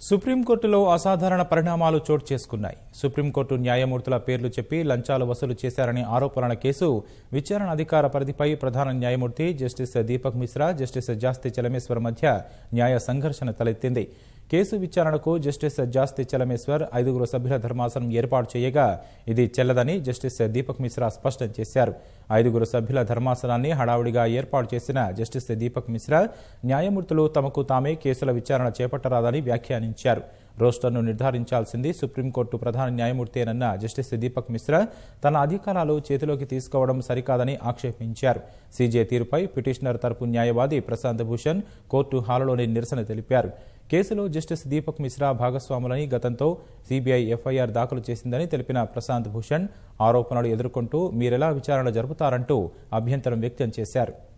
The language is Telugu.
సుప్రీంకోర్టులో అసాధారణ పరిణామాలు చోటు చేసుకున్నాయి సుప్రీంకోర్టు న్యాయమూర్తుల పేర్లు చెప్పి లంచాలు వసూలు చేశారనే ఆరోపణల కేసు విచారణ అధికార పరిధిపై ప్రధాన న్యాయమూర్తి జస్టిస్ దీపక్ మిశ్రా జస్టిస్ జాస్తి చలమేశ్వర్ మధ్య న్యాయ సంఘర్షణ తలెత్తింది కేసు విచారణకు జస్టిస్ జాస్తి చలమేశ్వర్ ఐదుగురు సభ్యుల ధర్మాసనం ఏర్పాటు చేయగా ఇది చెల్లదని జస్టిస్ దీపక్ మిశ్రా స్పష్టం చేశారు ఐదుగురు సభ్యుల ధర్మాసనాన్ని హడావుడిగా ఏర్పాటు చేసిన జస్టిస్ దీపక్ మిశ్రా న్యాయమూర్తులు తమకు తామే కేసుల విచారణ చేపట్టరాదని వ్యాఖ్యానించారు రోస్టర్ను నిర్ధారించాల్సింది సుప్రీంకోర్టు ప్రధాన న్యాయమూర్తేనన్న జస్టిస్ దీపక్ మిశ్రా తన అధికారాలు చేతిలోకి తీసుకోవడం సరికాదని ఆక్షేపించారు సీజే తీరుపై పిటిషనర్ తరపు న్యాయవాది ప్రశాంత్ భూషణ్ కోర్టు హాలులోని నిరసన తెలిపారు కేసులో జస్టిస్ దీపక్ మిశ్రా భాగస్వాములని గతంతో సీబీఐ ఎఫ్ఐఆర్ దాఖలు చేసిందని తెలిపిన ప్రశాంత్ భూషణ్ ఆరోపణలు ఎదుర్కొంటూ మీరెలా విచారణ జరుపుతారంటూ అభ్యంతరం వ్యక్తం చేశారు